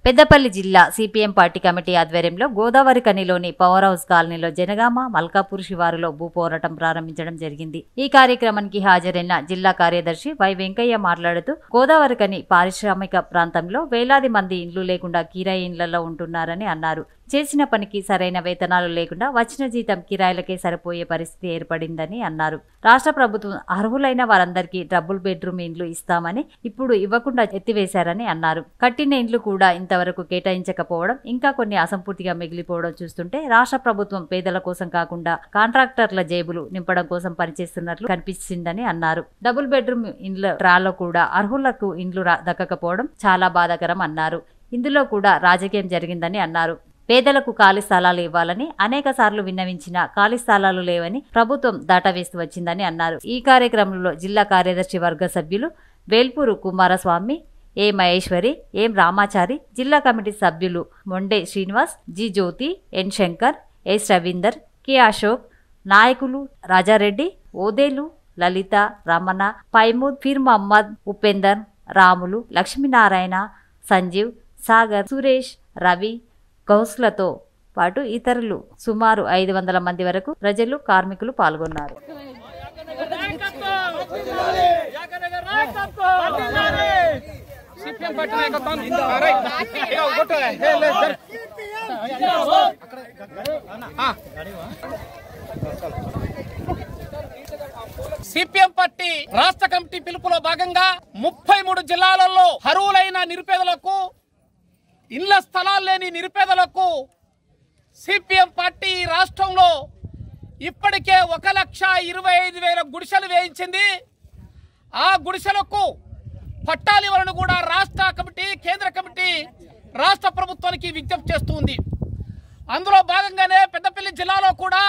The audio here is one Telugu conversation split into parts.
పెద్దపల్లి జిల్లా సిపిఎం పార్టీ కమిటీ ఆధ్వర్యంలో గోదావరి కనిలోని పవర్ హౌస్ కాలనీలో జనగామ మల్కాపూర్ శివారులో భూ పోరాటం ప్రారంభించడం జరిగింది ఈ కార్యక్రమానికి హాజరైన జిల్లా కార్యదర్శి వై వెంకయ్య మాట్లాడుతూ గోదావరి కని పారిశ్రామిక ప్రాంతంలో వేలాది మంది ఇండ్లు లేకుండా కిరాయి ఇండ్లలో ఉంటున్నారని అన్నారు చేసిన పనికి సరైన వేతనాలు లేకుండా వచ్చిన జీతం కిరాయిలకే సరిపోయే పరిస్థితి ఏర్పడిందని అన్నారు రాష్ట్ర ప్రభుత్వం అర్హులైన వారందరికీ డబుల్ బెడ్రూమ్ ఇండ్లు ఇస్తామని ఇప్పుడు ఇవ్వకుండా ఎత్తివేశారని అన్నారు కట్టిన ఇండ్లు కూడా ఇంతవరకు కేటాయించకపోవడం ఇంకా కొన్ని అసంపూర్తిగా మిగిలిపోవడం చూస్తుంటే రాష్ట్ర ప్రభుత్వం పేదల కోసం కాకుండా కాంట్రాక్టర్ల జేబులు నింపడం కోసం పనిచేస్తున్నట్లు కనిపిస్తుందని అన్నారు డబుల్ బెడ్రూమ్ ఇండ్ల ట్రాలో కూడా అర్హులకు ఇండ్లు రా- దక్కకపోవడం చాలా బాధాకరం అన్నారు ఇందులో కూడా రాజకీయం జరిగిందని అన్నారు పేదలకు ఖాళీ స్థలాలు ఇవ్వాలని అనేక సార్లు విన్నవించిన ఖాళీ స్థలాలు లేవని ప్రభుత్వం దాటవేస్తూ వచ్చిందని అన్నారు ఈ కార్యక్రమంలో జిల్లా కార్యదర్శి వర్గ సభ్యులు వేల్పూరు కుమారస్వామి ఏ మహేశ్వరి ఎం రామాచారి జిల్లా కమిటీ సభ్యులు Monde Srinivas G Jyothi N Shankar S Ravinder K Ashok నాయకులు రాజారెడ్డి ఓదేలు లలిత రమణ పైమూద్ ఫిర్ మహమ్మద్ ఉపేందర్ రాములు లక్ష్మీనారాయణ సంజీవ్ సాగర్ సురేష్ రవి గౌస్లతో పాటు ఇతరులు సుమారు ఐదు వందల మంది వరకు ప్రజలు కార్మికులు పాల్గొన్నారు సిపిఎం పార్టీ నాయకత్వం రైట్. ఇక కొట్టు. ఏ, లేదు, జర. ఆ. సిపిఎం పార్టీ రాష్ట్ర కమిటీ పిలుపులో భాగంగా ముప్పై మూడు జిల్లాలలో అరువులైన నిరుపేదలకు ఇళ్ల స్థలాలు లేని నిరుపేదలకు సిపిఎం పార్టీ ఈ రాష్ట్రంలో ఇప్పటికే ఒక లక్ష ఇరవై ఐదు వేల గుడిసెలు వేయించింది ఆ గుడిసెలకు పట్టాలు ఇవ్వాలని కూడా రాష్ట్ర కమిటీ కేంద్ర కమిటీ రాష్ట్ర ప్రభుత్వానికి విజ్ఞప్తి చేస్తుంది అందులో భాగంగానే పెద్దపల్లి జిల్లాలో కూడా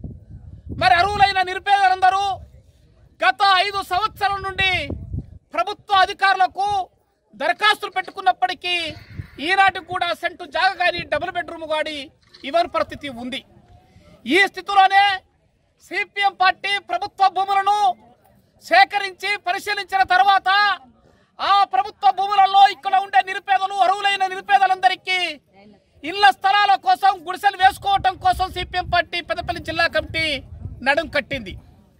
మరి అర్హులైన నిరుపేదలందరూ గత ఐదు సంవత్సరాల నుండి ప్రభుత్వ అధికారులకు దరఖాస్తులు పెట్టుకున్నప్పటికీ ఈనాటికి కూడా సెంటు జాగ కానీ డబుల్ బెడ్రూమ్ గాడి ఇవ్వని పరిస్థితి ఉంది ఈ స్థితిలోనే సిపిఎం పార్టీ ప్రభుత్వ భూములను సేకరించి పరిశీలించిన తర్వాత ఆ ప్రభుత్వ భూములలో ఇక్కడ ఉండే నిరుపేదలు అర్హులైన నిరుపేదలందరికీ ఇళ్ల స్థలాల కోసం గుడిసెలు వేసుకోవటం కోసం సిపిఎం పార్టీ పెద్దపల్లి జిల్లా కమిటీ నడుం కట్టింది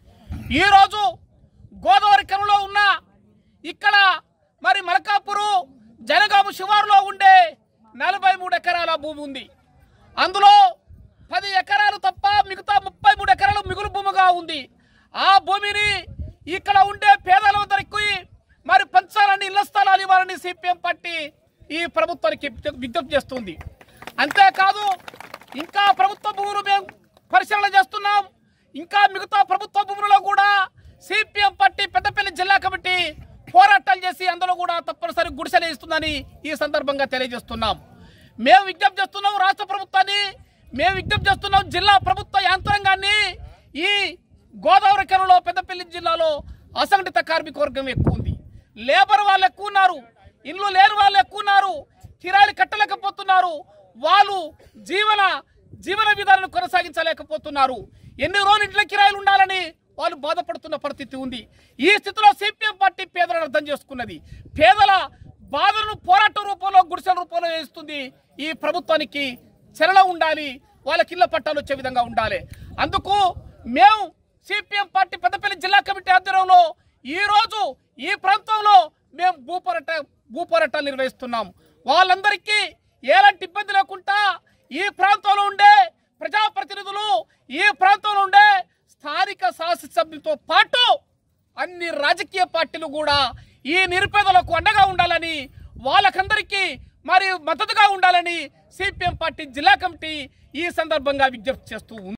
ఈరోజు గోదావరి కనులో ఉన్న ఇక్కడ మరి మలకాపురు జనగాము శివారులో ఉండే నలభై మూడు ఎకరాల భూమి ఉంది అందులో పది ఎకరాలు తప్ప మిగతా ముప్పై మూడు ఎకరాలు మిగులు భూమిగా ఉంది ఆ భూమిని ఇక్కడ ఉండే పేదలందరికీ మరి పంచాలని ఇళ్ల స్థలాలు ఇవ్వాలని సిపిఎం పార్టీ ఈ ప్రభుత్వానికి విజ్ఞప్తి చేస్తుంది అంతేకాదు ఇంకా ప్రభుత్వ భూములు మేము పరిశీలన చేస్తున్నాం ఇంకా మిగతా ప్రభుత్వ భూములలో కూడా సిపిఎం పార్టీ పెద్దపల్లి జిల్లా కమిటీ పోరాటాలు చేసి అందులో కూడా తప్పనిసరి గుడిసెలు ఇస్తుందని ఈ సందర్భంగా తెలియజేస్తున్నాం మేము విజ్ఞప్తి చేస్తున్నాం రాష్ట్ర ప్రభుత్వాన్ని మేము విజ్ఞప్తి చేస్తున్నాం జిల్లా ప్రభుత్వ యంత్రాంగాన్ని ఈ గోదావరి కనులో పెద్దపల్లి జిల్లాలో అసంఘటిత కార్మిక వర్గం ఎక్కువ ఉంది లేబర్ వాళ్ళు ఎక్కువ ఉన్నారు ఇల్లు లేని వాళ్ళు ఎక్కువ ఉన్నారు కిరాయిలు కట్టలేకపోతున్నారు వాళ్ళు జీవన జీవన విధానాన్ని కొనసాగించలేకపోతున్నారు ఎన్ని రోజులు ఇంట్లో కిరాయిలు ఉండాలని వాళ్ళు బాధపడుతున్న పరిస్థితి ఉంది ఈ స్థితిలో సిపిఎం పార్టీ పేదలను అర్థం చేసుకున్నది పేదల బాధలను పోరాట రూపంలో గుడిసెల రూపంలో వేస్తుంది ఈ ప్రభుత్వానికి చలన ఉండాలి వాళ్ళకి ఇళ్ల పట్టాలు వచ్చే విధంగా ఉండాలి అందుకు మేము సిపిఎం పార్టీ పెద్దపల్లి జిల్లా కమిటీ ఆధ్వర్యంలో ఈ రోజు ఈ ప్రాంతంలో మేము భూ పోరాట భూ పోరాటాలు నిర్వహిస్తున్నాం వాళ్ళందరికీ ఎలాంటి ఇబ్బంది లేకుండా ఈ ప్రాంతంలో ఉండే ప్రజాప్రతినిధులు ఈ ప్రాంతంలో ఉండే స్థానిక శాసనసభ్యులతో పాటు అన్ని రాజకీయ పార్టీలు కూడా ఈ నిరుపేదలకు అండగా ఉండాలని వాళ్ళకందరికీ మరి మద్దతుగా ఉండాలని సిపిఎం పార్టీ జిల్లా కమిటీ ఈ సందర్భంగా విజ్ఞప్తి చేస్తూ ఉంది